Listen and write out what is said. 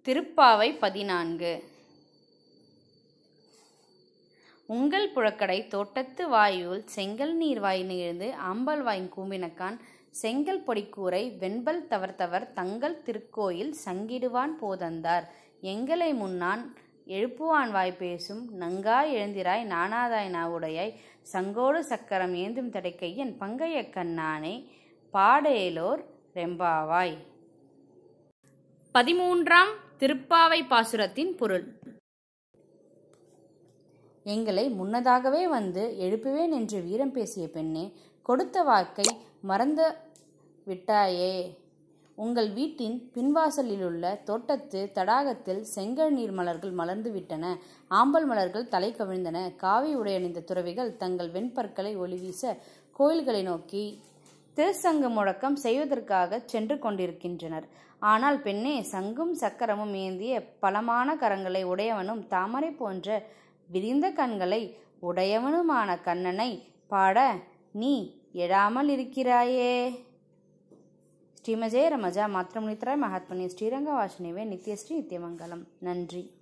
திருப்பாவை பதினான்கு உங்கள் புழக்கடை தோட்டத்து வாயுள் செங்கல் நீர் வாய் நிகழ்ந்து ஆம்பல் வாயின் கூம்பினக்கான் செங்கல் பொடிக்கூரை வெண்பல் தவர்த்தவர் தங்கள் திருக்கோயில் சங்கிடுவான் போதந்தார் எங்களை முன்னான் எழுப்புவான் வாய் பேசும் நங்காய் எழுந்திராய் நானாதாய் நாவுடையாய் சங்கோடு சக்கரம் ஏந்தும் தடைக்கையன் பங்கைய கண்ணானே பாடேலோர் ரெம்பாவாய் பதிமூன்றாம் திருப்பாவை பாசுரத்தின் பொருள் எங்களை முன்னதாகவே வந்து எழுப்புவேன் என்று வீரம் பேசிய பெண்ணே கொடுத்த வாக்கை மறந்து விட்டாயே உங்கள் வீட்டின் பின்வாசலிலுள்ள தோட்டத்து தடாகத்தில் செங்கல் நீர் மலர்கள் மலர்ந்து விட்டன ஆம்பல் மலர்கள் தலை கவிழ்ந்தன காவி உடையணிந்த துறவிகள் தங்கள் வெண்பற்களை ஒளிவீச கோயில்களை நோக்கி திருசங்கு முழக்கம் செய்வதற்காக சென்று கொண்டிருக்கின்றனர் ஆனால் பெண்ணே சங்கும் சக்கரமும் ஏந்திய பலமான கரங்களை உடையவனும் தாமரை போன்ற விரிந்த கண்களை உடையவனுமான கண்ணனை பாட நீ எழாமல் இருக்கிறாயே ஸ்ரீமஜே ரமஜா மாத்திரமுனித்ராய் மகாத்மனி ஸ்ரீரங்க வாசனிவே நித்யஸ்ரீ நித்தியமங்கலம் நன்றி